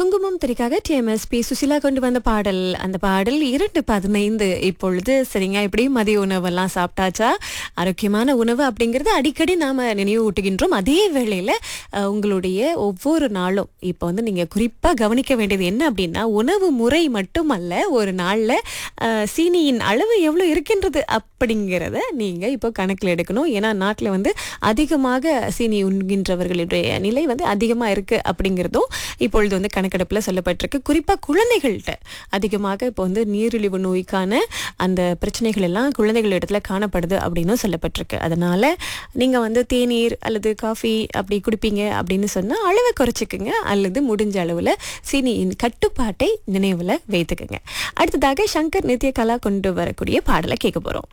குங்குமம் திரைக்காக டிஎம்எஸ்பி சுசிலா கொண்டு வந்த பாடல் அந்த பாடல் இரண்டு பதினைந்து இப்பொழுது சரிங்க இப்படியும் மதிய உணவெல்லாம் சாப்பிட்டாச்சா ஆரோக்கியமான உணவு அப்படிங்கிறது அடிக்கடி நாம நினைவு ஊட்டுகின்றோம் அதே வேளையில அஹ், உங்களுடைய ஒவ்வொரு நாளும் இப்போ வந்து நீங்க குறிப்பா கவனிக்க வேண்டியது என்ன அப்படின்னா உணவு முறை மட்டுமல்ல ஒரு நாள்ல அஹ், சீனியின் அளவு எவ்வளவு இருக்கின்றது அப்படிங்கிறத நீங்க இப்போ கணக்கில் எடுக்கணும் ஏன்னா நாட்டில் வந்து அதிகமாக சீனி உண்கின்றவர்களுடைய நிலை வந்து அதிகமாக இருக்கு அப்படிங்கிறதும் இப்பொழுது வந்து கணக்கெடுப்பில் சொல்லப்பட்டிருக்கு குறிப்பாக குழந்தைகள்கிட்ட அதிகமாக இப்போ வந்து நீரிழிவு நோய்க்கான அந்த பிரச்சனைகள் எல்லாம் குழந்தைகள் இடத்துல காணப்படுது அப்படின்னும் சொல்லப்பட்டிருக்கு அதனால நீங்கள் வந்து தேநீர் அல்லது காஃபி அப்படி குடிப்பீங்க அப்படின்னு சொன்னால் அளவை குறைச்சிக்குங்க அல்லது முடிஞ்ச அளவில் சீனியின் கட்டுப்பாட்டை நினைவில் வைத்துக்குங்க அடுத்ததாக சங்கர் நித்ய கலா கொண்டு வரக்கூடிய பாடலை கேட்க போகிறோம்